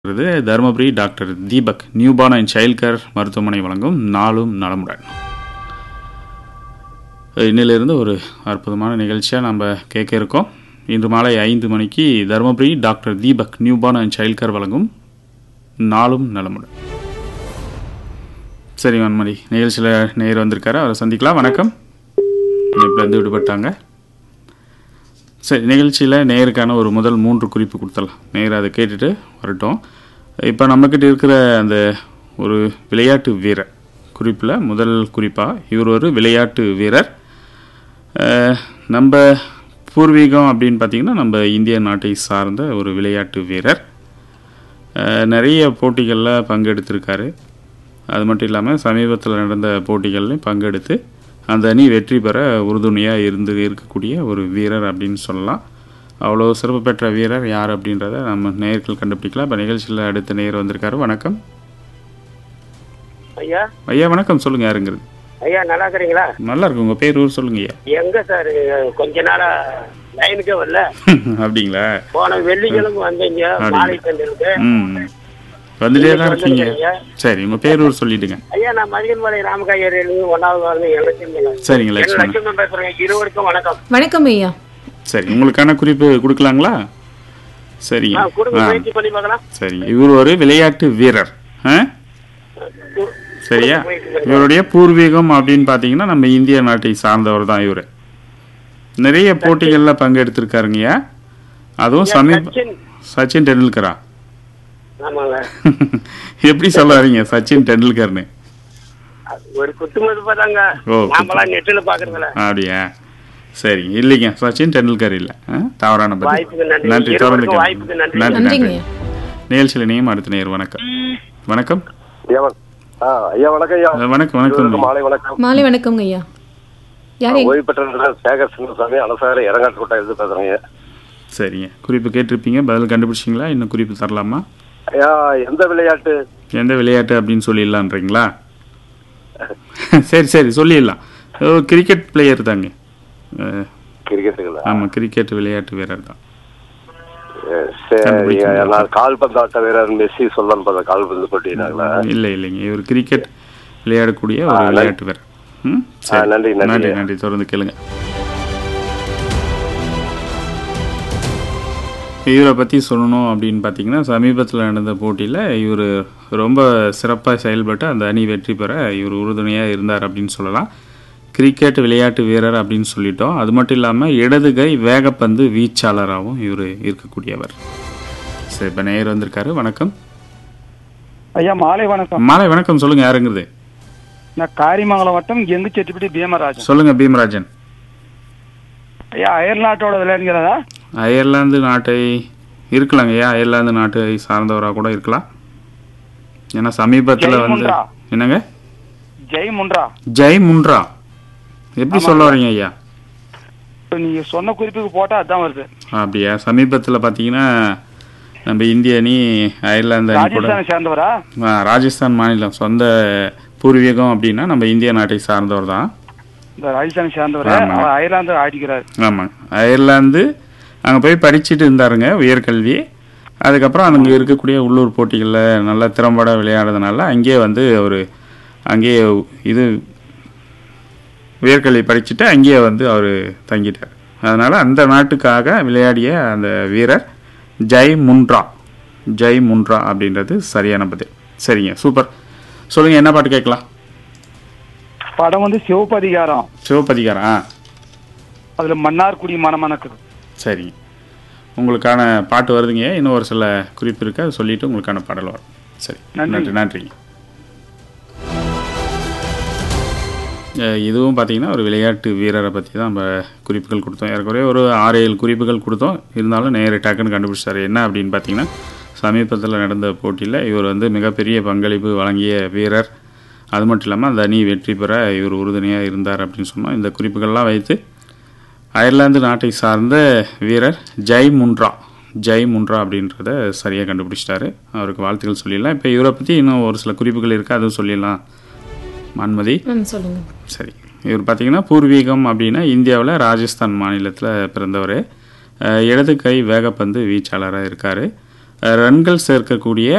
இது Dharmapuri doctor Deepak newborn and child care மருத்துவமனை வழங்கும் நாளும் நலமுடன் இன்னிலிருந்து ஒரு அற்புதமான நிகழ்ச்சியாக நம்ம கேட்க இருக்கோம் இன்று மாலை ஐந்து மணிக்கு Dharmapuri doctor Deepak newborn and child care வழங்கும் நாளும் நலமுடன் சரி வன்மதி நிகழ்ச்சியில் நேர் வந்திருக்காரு அவரை சந்திக்கலாம் வணக்கம் இணைப்பிலிருந்து விடுபட்டாங்க சரி நிகழ்ச்சியில் நேருக்கான ஒரு முதல் மூன்று குறிப்பு கொடுத்தலாம் நேர் அதை கேட்டுட்டு வரட்டும் இப்போ நம்மக்கிட்ட இருக்கிற அந்த ஒரு விளையாட்டு வீரர் குறிப்பில் முதல் குறிப்பாக இவர் ஒரு விளையாட்டு வீரர் அஹ், நம்ம பூர்வீகம் அப்படின்னு பார்த்திங்கன்னா நம்ம இந்திய நாட்டை சார்ந்த ஒரு விளையாட்டு வீரர் அஹ், நிறைய போட்டிகளில் பங்கெடுத்திருக்காரு அது மட்டும் இல்லாமல் சமீபத்தில் நடந்த போட்டிகள்லையும் பங்கெடுத்து அந்த அணி வெற்றி பெற உறுதுணையாக இருந்து இருக்கக்கூடிய ஒரு வீரர் அப்படின்னு சொல்லலாம் அவ்வளோ சிறப்பு பெற்ற வீரர் யார் அப்படின்றத நம்ம நேர்கள் கண்டுபிடிக்கலாம் இப்போ நிகழ்ச்சியில் அடுத்த நேர் வந்திருக்காரு வணக்கம் ஐயா ஐயா வணக்கம் சொல்லுங்கள் யாருங்கிறது ஐயா நல்லா இருக்கிறீங்களா நல்லா இருக்கு உங்கள் பேர் ஊர் சொல்லுங்க ஐயா எங்க சார் கொஞ்ச நாளா லைனுக்கே வரல அப்படிங்களா போன வெள்ளிக்கிழமை வந்தீங்க அப்படிங்களா? மாலை தண்டலுக்கு ம் வந்துட்டே தான் இருக்கீங்க ஐயா. சரி உங்கள் பேர் ஊர் சொல்லிடுங்க ஐயா நான் மதியன்மலை ராமகாயரிலிருந்து ஒன்னாவது வந்து எனக்கு சரிங்க லட்சுமணன் லட்சுமணன் பேசுறேன் இருவருக்கும் வணக்கம் வணக்கம் ஐயா சரி உங்களுக்கான குறிப்பு கொடுக்கலாங்களா சரிங்க ஆ, கொடுங்க ஆ முயற்சி பண்ணி பார்க்கலாம் சரிங்க இவர் ஒரு விளையாட்டு வீரர் ஆ கு- சரியா முயற்சி பண்ணி இவருடைய பூர்வீகம் அப்படின்னு பார்த்தீங்கன்னா நம்ம இந்திய நாட்டை சார்ந்தவர் தான் இவர் நிறைய போட்டிகளில் பங்கெடுத்திருக்காருங்கய்யா அதுவும் ஐயா, சமீப சச்சின் சச்சின் டெண்டுல்கரா ஆமாங்க எப்படி சொல்ல வரீங்க சச்சின் டெண்டுல்கர்னு அது ஒரு குத்துமதிப்பா பார்த்தாங்க ஓ, நாமெல்லாம் நெட்டில் பாக்குறதுல அப்படியா சரி இல்லைங்க சச்சின் டெண்டுல்கர் இல்லை ஆ? தவறான பதில் வாய்ப்புக்கு நன்றி. நன்றி இருவருக்கும் தொடர்ந்து கேளுங்க. வாய்ப்புக்கு நன்றி. நன்றி நன்றிங்க நன்றி ஐயா நிகழ்ச்சியில் இணையும் அடுத்த நேர் வணக்கம் வணக்கம் ஐயா வண- ஆ, ஐயா வணக்கம் ஐயா அஹ் வணக்கம் வணக்கம் இருவருக்கும் மாலை வணக்கம் மாலை வணக்கம்ங்க ஐயா யார் எங்க- ஓய்வு பெற்ற சேகர் சின்னசாமி அலசார இறங்காட்டுக்கோட்டை இருந்து பேசுறேங்க சரிங்க குறிப்பு கேட்டிருப்பீங்க பதில் கண்டுபிடிச்சிங்களா இன்னும் குறிப்பு தரலாமா ஐயா எந்த விளையாட்டு எந்த விளையாட்டு அப்படின்னு சொல்லிடலான்றீங்களா சரி சரி சொல்லிடலாம் ஒரு கிரிக்கெட் பிளேயர் தாங்க அஹ், கிரிக்கெட்டுங்களா ஆமா கிரிக்கெட் விளையாட்டு வீரர் தான் சரி கண்டுபிடிச்சிங்களா? நான் கால்பந்தாட்ட வீரர் மெஸ்ஸி சொல்லணும் பார்த்தா கால்பந்து போட்டினாங்களா இல்லை இல்லைங்க இவர் கிரிக்கெட் விளையாடக்கூடிய ஒரு ஆ, நன்றி. விளையாட்டு வீரர் ம் சரி நன்றி, நன்றி. நன்றி நன்றி தொடர்ந்து கேளுங்க இவரை பற்றி சொல்லணும் அப்படின்னு பார்த்தீங்கன்னா சமீபத்தில் நடந்த போட்டியில் இவர் ரொம்ப சிறப்பாக செயல்பட்டு அந்த அணி வெற்றி பெற இவர் உறுதுணையாக இருந்தார் அப்படின்னு சொல்லலாம் கிரிக்கெட் விளையாட்டு வீரர் அப்படின்னு சொல்லிட்டோம் அது மட்டும் இல்லாமல் இடது கை வேகப்பந்து வீச்சாளராகவும் இவர் இருக்கக்கூடியவர் சரி இப்போ நேர் வந்திருக்காரு வணக்கம் ஐயா மாலை வணக்கம் மாலை வணக்கம் சொல்லுங்கள் யாருங்கிறது நான் காரிமங்கலம் வட்டம் எங்கு செட்டிப்பட்டி பீமராஜன் சொல்லுங்கள் பீமராஜன் ஐயா அயர்நாட்டோட விளையாடுங்கிறதா அயர்லாந்து நாட்டை இருக்கலாங்க ஐயா அயர்லாந்து நாட்டை சார்ந்தவராக கூட இருக்கலாம் ஏன்னா சமீபத்தில் ஜெய் வந்து முண்ட்ரா. என்னங்க ஜெய் முன்ரா ஜெய் முண்ட்ரா எப்படி சொல்ல வரீங்க ஐயா இப்ப நீங்க சொன்ன குறிப்புக்கு போட்டா அதான் வருது அப்படியா சமீபத்தில் பார்த்தீங்கன்னா நம்ம இந்திய அணி அயர்லாந்து அணி கூட ராஜஸ்தானை சேர்ந்தவரா ஆ, ராஜஸ்தான் மாநிலம் சொந்த பூர்வீகம் அப்படின்னா நம்ம இந்திய நாட்டை சார்ந்தவர் தான் இந்த ராஜஸ்தானை சேர்ந்தவரா ஆமா. அவர் அயர்லாந்து ஆடிக்கிறார் ஆமாங்க அயர்லாந்து அங்கே போய் படிச்சுட்டு இருந்தாருங்க உயர்கல்வி அதுக்கப்புறம் அங்கே இருக்கக்கூடிய உள்ளூர் போட்டிகளில் நல்ல திறம்பட விளையாடுறதுனால அங்கேயே வந்து அவர் அங்கேயே இது உயர்கல்வி படிச்சுட்டு அங்கேயே வந்து அவர் தங்கிட்டார் அதனால் அந்த நாட்டுக்காக விளையாடிய அந்த வீரர் ஜெய் முன்ட்ரா ஜெய் முன்ட்ரா அப்படின்றது சரியான பதில் சரிங்க சூப்பர் சொல்லுங்கள் என்ன பாட்டு கேட்கலாம் படம் வந்து சிவப்பதிகாரம் சிவப்பதிகாரம் ஆ அதுல மன்னார்குடி மணமணக்குது சரிங்க உங்களுக்கான பாட்டு வருதுங்க இன்னும் ஒரு சில குறிப்பு இருக்கு அதை சொல்லிட்டு உங்களுக்கான பாடல் வரும் சரி நன்றி. நன்றி நன்றிங்க அஹ் இதுவும் பார்த்தீங்கன்னா ஒரு விளையாட்டு வீரரை பற்றி தான் நம்ம குறிப்புகள் கொடுத்தோம் ஏறக்குறைய ஒரு ஆறு ஏழு குறிப்புகள் கொடுத்தோம் இருந்தாலும் நேரு டக்குன்னு கண்டுபிடிச்சாரு என்ன அப்படின்னு பார்த்தீங்கன்னா சமீபத்தில் நடந்த போட்டியில் இவர் வந்து மிகப்பெரிய பங்களிப்பு வழங்கிய வீரர் அது மட்டும் இல்லாமல் அந்த அணி வெற்றி பெற இவர் உறுதுணையாக இருந்தார் அப்படின்னு சொன்னோம் இந்த குறிப்புகள்லாம் வைத்து அயர்லாந்து நாட்டை சார்ந்த வீரர் ஜெய் முன்ட்ரா ஜெய் முன்ட்ரா அப்படின்றத சரியாக கண்டுபிடிச்சிட்டாரு அவருக்கு வாழ்த்துக்கள் சொல்லிடலாம் இப்போ இவரை பற்றி இன்னும் ஒரு சில குறிப்புகள் இருக்குது அதுவும் சொல்லிடலாம் மன்மதி ம் சொல்லுங்க சரி இவர் பார்த்தீங்கன்னா பூர்வீகம் அப்படின்னா இந்தியாவில் ராஜஸ்தான் மாநிலத்தில் பிறந்தவர் அஹ் இடது கை வேகப்பந்து வீச்சாளராக இருக்கார் ரன்கள் சேர்க்கக்கூடிய